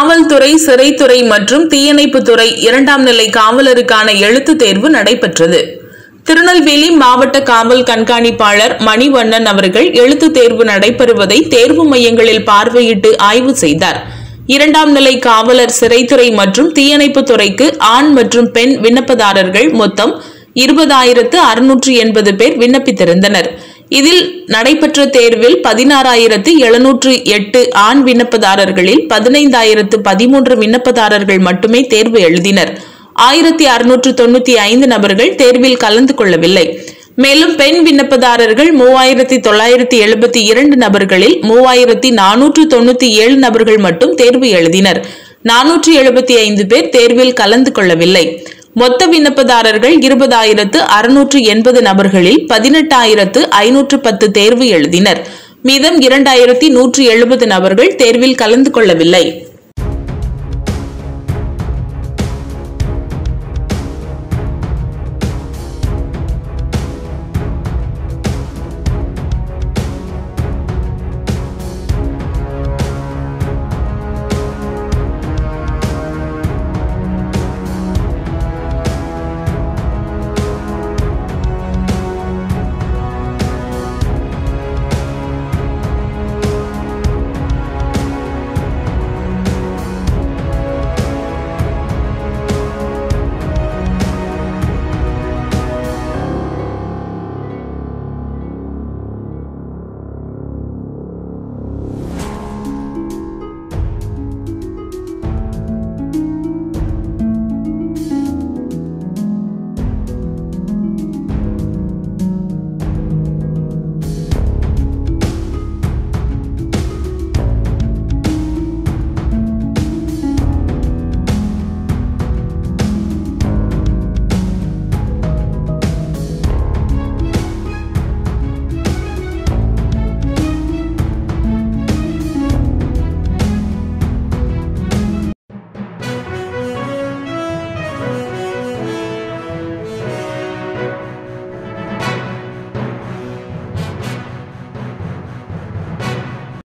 காவல்துறை சிறைத்துறை மற்றும் தீயணைப்புத்துறை இரண்டாம் நிலை காவலருக்கான எழுத்துத் தேர்வு நடைபெற்றது திருநெல்வேலி மாவட்ட காவல் கண்காணிப்பாளர் மணிவண்ணன் அவர்கள் எழுத்துத் தேர்வு நடைபெறுவதை தேர்வு மையங்களில் பார்வையிட்டு ஆய்வு செய்தார் இரண்டாம் நிலை காவலர் சிறைத்துறை மற்றும் தீயணைப்புத் துறைக்கு ஆண் மற்றும் பெண் விண்ணப்பதாரர்கள் மொத்தம் இருபதாயிரத்து அறுநூற்று எண்பது பேர் விண்ணப்பித்திருந்தனர் இதில் நடைபெற்ற தேர்வில் பதினாறாயிரத்து எழுநூற்று எட்டு ஆண் விண்ணப்பதாரர்களில் பதினைந்தாயிரத்து பதிமூன்று விண்ணப்பதாரர்கள் மட்டுமே தேர்வு எழுதினர் ஆயிரத்தி அறுநூற்று தொண்ணூத்தி ஐந்து நபர்கள் தேர்வில் கலந்து கொள்ளவில்லை மேலும் பெண் விண்ணப்பதாரர்கள் மூவாயிரத்தி தொள்ளாயிரத்தி எழுபத்தி இரண்டு நபர்களில் மூவாயிரத்தி நானூற்று தொண்ணூத்தி ஏழு நபர்கள் மட்டும் தேர்வு எழுதினர் நானூற்று எழுபத்தி ஐந்து பேர் தேர்வில் கலந்து கொள்ளவில்லை மொத்த விண்ணப்பதாரர்கள் இருபதாயிரத்து அறுநூற்று எண்பது நபர்களில் பதினெட்டாயிரத்து ஐநூற்று பத்து தேர்வு எழுதினர் மீதம் இரண்டாயிரத்தி நூற்று எழுபது நபர்கள் தேர்வில் கலந்து கொள்ளவில்லை